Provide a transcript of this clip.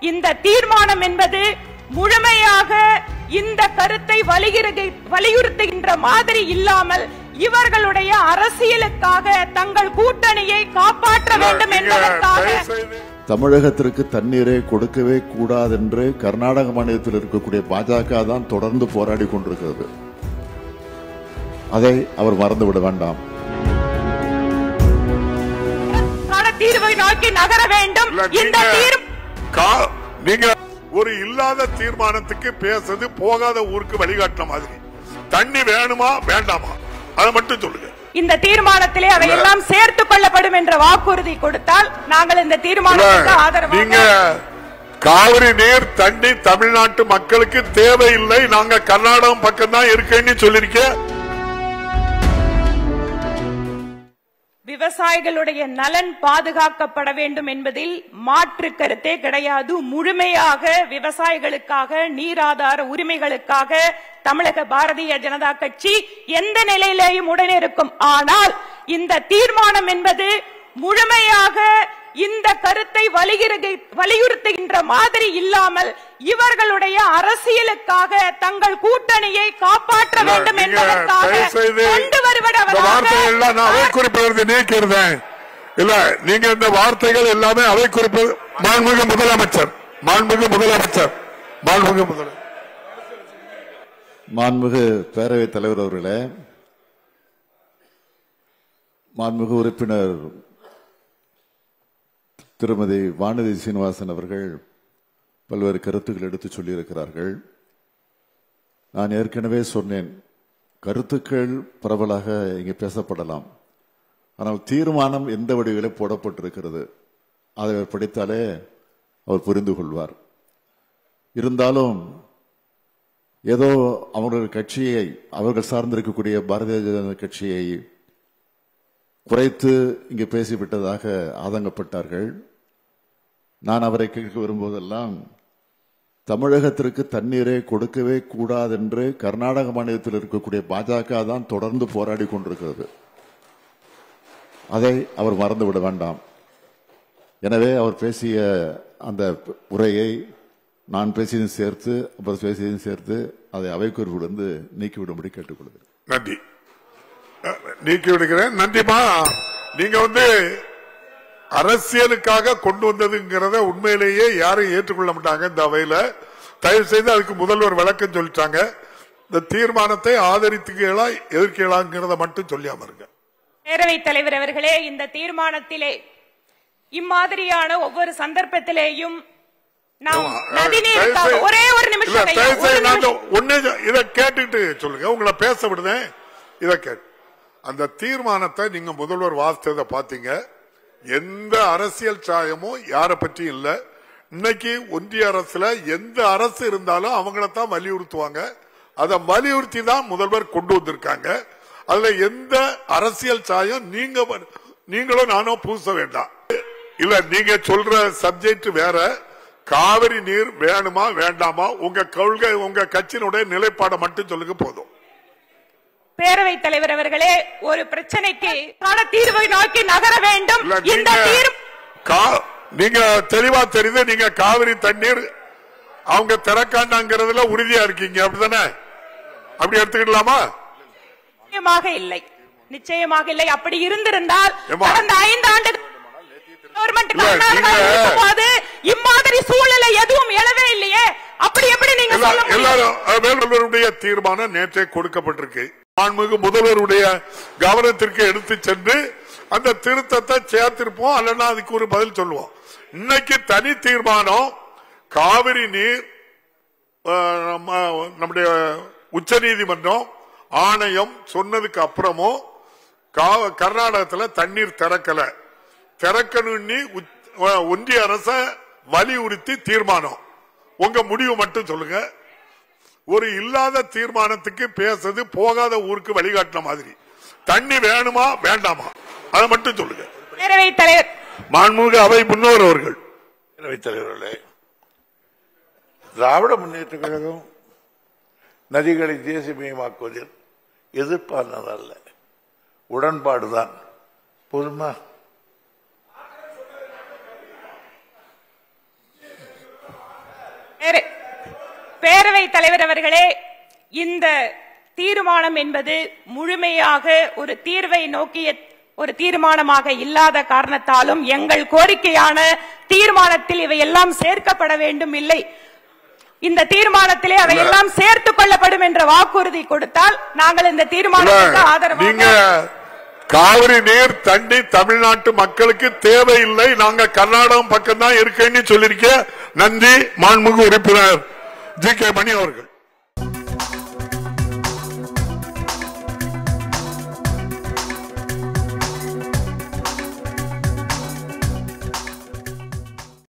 இந்த தீர்மானம் என்பது முழுமையாக இந்த கருத்தை வலியுறுத்தி- வலியுறுத்துகின்ற மாதிரி இல்லாமல் இவர்களுடைய அரசியலுக்காக தங்கள் கூட்டணியை காப்பாற்ற வேண்டும் நீங்க என்பதற்காக தயவு செய்து தமிழகத்திற்கு தண்ணீரை கொடுக்கவே கூடாதென்று கர்நாடக மாநிலத்தில் இருக்கக்கூடிய பாஜக தான் தொடர்ந்து போராடி கொண்டிருக்கிறது அதை அவர் மறந்துவிட வேண்டாம் கால தீர்வை நோக்கி நகர வேண்டும் இல்ல, இந்த நீங்க தீர்வு கா- நீங்க ஒரு இல்லாத தீர்மானத்துக்கு பேசுறது போகாத ஊருக்கு வழிகாட்டின மாதிரி தண்ணி வேணுமா வேண்டாமா அதை மட்டும் சொல்லுங்க இந்த தீர்மானத்திலே அவையெல்லாம் சேர்த்துக் கொள்ளப்படும் என்ற வாக்குறுதி கொடுத்தால் நாங்கள் இந்த இல்ல, தீர்மானத்துக்கு நீங்க ஆதரவாக காவிரி நீர் தண்ணி தமிழ்நாட்டு மக்களுக்கு தேவையில்லை நாங்க கர்நாடகம் பக்கம் தான் இருக்கேன்னு சொல்லிருக்கேன் விவசாயிகளுடைய நலன் பாதுகாக்கப்பட வேண்டும் என்பதில் மாற்று கருத்தே கிடையாது முழுமையாக விவசாயிகளுக்காக நீராதார உரிமைகளுக்காக தமிழக பாரதிய ஜனதா கட்சி எந்த நிலையிலேயும் உடனே இருக்கும் ஆனால் இந்த தீர்மானம் என்பது முழுமையாக இந்த கருத்தை வலியுறுத்தி- வலியுறுத்துகின்ற மாதிரி இல்லாமல் இவர்களுடைய அரசியலுக்காக தங்கள் கூட்டணியை காப்பாற்ற இல்ல, வேண்டும் நீங்க என்பதற்காக தயவு செய்து கொண்டு இந்த வார்த்தைகள் எல்லாம் நான் அவை வருவதாக குறிப்பிலிருந்து நீக்கிறேன் இல்ல நீங்க இந்த வார்த்தைகள் எல்லாமே அவை குறிப்பு மாண்புமிகு முதலமைச்சர் மாண்புமிகு முதலமைச்சர் மாண்புமிகு முதலமைச்சர் மாண்புமிகு பேரவைத் தலைவர் அவர்களே மாண்புமிகு உறுப்பினர் திருமதி வானதி சீனிவாசன் அவர்கள் பல்வேறு கருத்துக்கள் எடுத்துச் சொல்லியிருக்கிறார்கள் நான் ஏற்கனவே சொன்னேன் கருத்துக்கள் பரவலாக இங்கே பேசப்படலாம் ஆனால் தீர்மானம் எந்த வடிவிலே போடப்பட்டிருக்கிறது அதை அவர் படித்தாலே அவர் புரிந்து கொள்வார் இருந்தாலும் ஏதோ அவர்கள் கட்சியை அவர்கள் சார்ந்திருக்கக்கூடிய பாரதிய ஜனதா கட்சியை குறைத்து இங்கு பேசிவிட்டதாக ஆதங்கப்பட்டார்கள் நான் அவரை கேட்க வரும்போதெல்லாம் தமிழகத்திற்கு தண்ணீரை கொடுக்கவே கூடாதென்று கர்நாடக மாநிலத்தில் இருக்கக்கூடிய பாஜக தான் தொடர்ந்து போராடி கொண்டிருக்கிறது அதை அவர் மறந்துவிட வேண்டாம் எனவே அவர் பேசிய அந்த உரையை நான் பேசியதும் சேர்த்து அப்புறம் பேசியதும் சேர்த்து அதை அவைக்குறிப்பிலிருந்து நீக்கிவிடும்படி கேட்டுக்கொள்கிறேன் நன்றி அஹ், நீக்கி விடுகிறேன் நன்றிமா நீங்க வந்து அரசியலுக்காக கொண்டு வந்ததுங்கிறத உண்மையிலேயே யாரும் ஏற்றுக்கொள்ள மாட்டாங்க இந்த அவையில தயவு செய்து அதுக்கு முதல்வர் விளக்கம் சொல்லிட்டாங்க இந்த தீர்மானத்தை ஆதரித்துக்கீழா எதிர்க்கீழாங்கிறத மட்டும் சொல்லியாம இருங்க பேரவைத் தலைவர் அவர்களே இந்த தீர்மானத்திலே இம்மாதிரியான ஒவ்வொரு சந்தர்ப்பத்திலேயும் நாம் ஆமா, நதிநீருக்காக தயவு செய்து- ஒரே ஒரு இல்ல, நிமிஷம் ஐயா, தயவு ஒரு செய்து நான் நிமிஷம். ஒண்ணே சொ- இத கேட்டுட்டு சொல்லுங்க உங்களை பேச விடுதேன் இத கேட்டு அந்த தீர்மானத்தை நீங்க முதல்வர் வாசித்ததை பாத்தீங்க எந்த அரசியல் சாயமும் யாரை பற்றி இல்ல இன்னைக்கு ஒன்றிய அரசுல எந்த அரசு இருந்தாலும் அவங்கள தான் வலியுறுத்துவாங்க அதை வலியுறுத்தி தான் முதல்வர் கொண்டு வந்திருக்காங்க அதுல எந்த அரசியல் சாயம் நீங்க வ- நீங்களும் நானும் பூச வேண்டாம் இல்ல நீங்க சொல்ற சப்ஜெக்ட் வேற காவிரி நீர் வேணுமா வேண்டாமா உங்க கொள்கை உங்க கட்சியினுடைய நிலைப்பாடை மட்டும் சொல்லுங்க போதும் பேரவைத் தலைவர் அவர்களே ஒரு பிரச்சனைக்கு கால தீர்வை நோக்கி நகர வேண்டும் இல்ல இந்த நீங்க தீர்வு கா- நீங்க தெளிவா தெரியுது நீங்க காவிரி தண்ணீர் அவங்க திறக்காண்டாங்கிறதுல உறுதியா இருக்கீங்க அப்படிதானே அப்படி எடுத்துக்கிடலாமா நிச்சயமாக இல்லை நிச்சயமாக இல்லை அப்படி இருந்திருந்தால் ஏம்மா? கடந்த ஐந்து ஆண்டு கவர்மெண்ட் இல்ல, கர்நாடகா நீங்க- இருக்கும்போது இம்மாதிரி சூழ்நிலை எதுவும் எழவே இல்லையே அப்படி எப்படி நீங்க எல்லா- சொல்ல முடியும் எல்லாரும் அஹ், வேலுமணியுடைய தீர்மானம் நேற்றே கொடுக்கப்பட்டிருக்கு மாண்புமிகு முதல்வருடைய கவனத்திற்கு எடுத்து சென்று அந்த திருத்தத்தை சேர்த்திருப்போம் அல்லனா அதுக்கு ஒரு பதில் சொல்லுவோம் இன்னைக்கு தனி தீர்மானம் காவிரி நீர் அஹ், நம்ம- நம்முடைய உச்சநீதிமன்றம் ஆணையம் சொன்னதுக்கு அப்புறமும் கா- கர்நாடகத்துல தண்ணீர் திறக்கல திறக்கணும்னு உச்- அஹ், ஒன்றிய அரச வலியுறுத்தி தீர்மானம் உங்க முடிவு மட்டும் சொல்லுங்க ஒரு இல்லாத தீர்மானத்துக்கு பேசுறது போகாத ஊருக்கு வழிகாட்டின மாதிரி தண்ணி வேணுமா வேண்டாமா அதை மட்டும் சொல்லுங்க பேரவைத் தலைவர் மாண்புமிகு அவை முன்னோர் அவர்கள் பேரவைத் தலைவர்களே திராவிட முன்னேற்ற கழகம் நதிகளை தேசியமயமாக்குவதில் எதிர்ப்பானதல்ல உடன்பாடுதான் போதுமா பேரவைத் தலைவர் அவர்களே இந்த தீர்மானம் என்பது முழுமையாக ஒரு தீர்வை நோக்கிய ஒரு தீர்மானமாக இல்லாத காரணத்தாலும் எங்கள் கோரிக்கையான தீர்மானத்தில் இவை எல்லாம் சேர்க்கப்பட வேண்டும் இல்லை இந்த தீர்மானத்திலே அவை எல்லாம் சேர்த்துக் கொள்ளப்படும் என்ற வாக்குறுதி கொடுத்தால் நாங்கள் இந்த தீர்மானத்துக்கு நீங்க ஆதரவாக காவிரி நீர் தண்ணி தமிழ்நாட்டு மக்களுக்கு தேவையில்லை நாங்க கர்நாடகம் பக்கம் தான் இருக்கேன்னு சொல்லிருக்க நன்றி மாண்புமிகு உறுப்பினர் ஜி கே மணி அவர்கள்